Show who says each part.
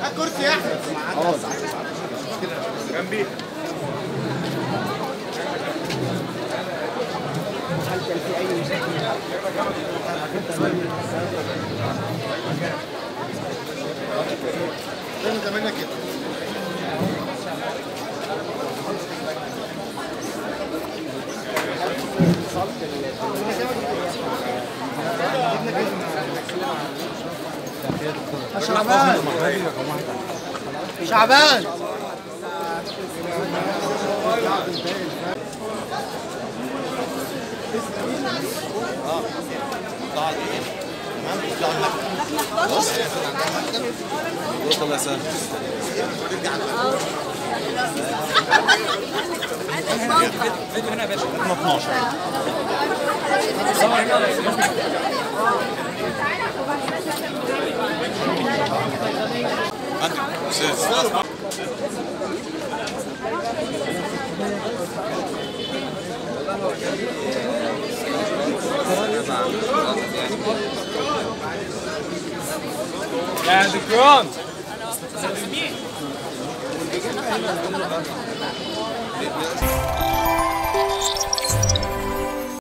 Speaker 1: هات كرسي يا احمد
Speaker 2: خلاص
Speaker 1: جنبي
Speaker 2: هل كان في اي مشاكل
Speaker 1: لازم تعملنا كده شعبان شعبان
Speaker 3: الله يسهل عندك استاذ
Speaker 4: And the ground.
Speaker 3: Yeah.